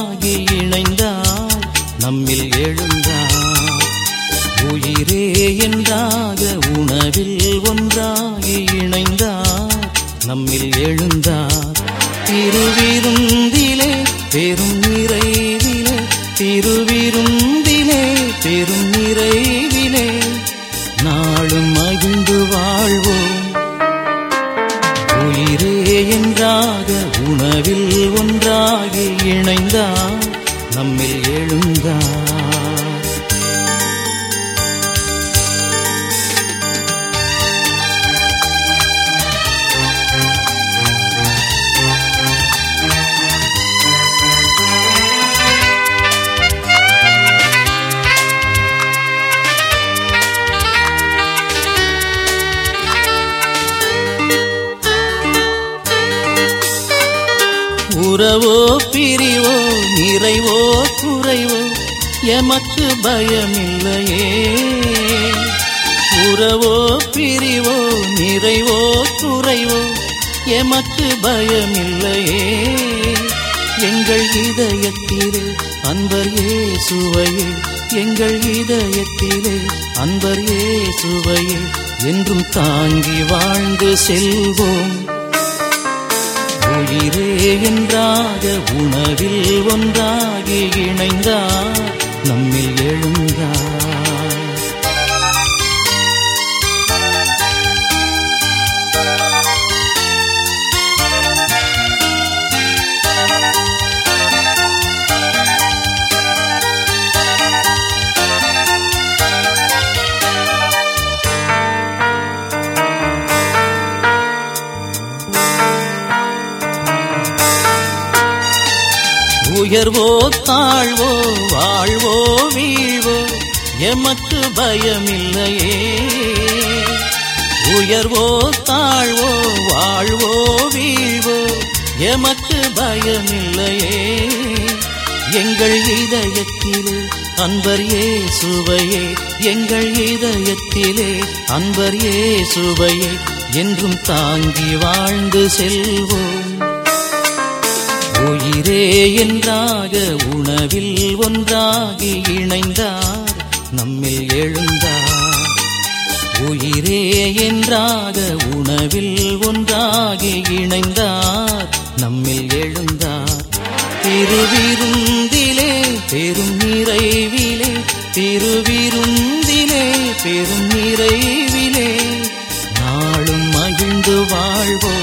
ஒன்றாகி இணைந்தார் நம்மில் எழுந்தார் உயிரே என்றாக உணவில் ஒன்றாகி இணைந்தார் நம்மில் எழுந்தார் திருவிருந்திலே பெரும் நிறைவிலே திருவிருந்திலே பெரும் நிறைவிலே நாளும் மகிழ்ந்து வாழ்வோம் உயிரே என்றாக உணவில் ஒன்றாகி இணைந்தார் நம்மில் எழுந்தார் உறவோ பிரிவோ நிறைவோ குறைவோ எமக்கு பயமில்லையே உறவோ பிரிவோ நிறைவோ குறைவோ எமக்கு பயமில்லையே எங்கள் இதயத்திலே அன்பர் இயேசுவையே எங்கள் இதயத்திலே அன்பர் இயேசுவையே என்றும் தாங்கி வாழ்ந்து செல்வோம் உயிரே என்றாக உணவில் ஒன்றாகி இணைந்தார் நம்மில் எழுந்தார் உயர்வோ தாழ்வோ வாழ்வோ வீழ்வோ எமக்கு பயமில்லையே உயர்வோ தாழ்வோ வாழ்வோ வீழ்வோ எமக்கு பயமில்லையே எங்கள் இதயத்திலே அன்பர் இயேசுவையே எங்கள் இதயத்திலே அன்பர் இயேசுவையே என்றும் தாங்கி வாழ்ந்து செல்வோம் உயிரே என்றாக உணவில் ஒன்றாகி இணைந்தார் நம்மில் எழுந்தார் உயிரே என்றாக உணவில் ஒன்றாகி இணைந்தார் நம்மில் எழுந்தார் திருவிருந்திலே பெரும் நிறைவிலே திருவிருந்திலே பெரும் நிறைவிலே நாளும் மகிழ்ந்து வாழ்வோம்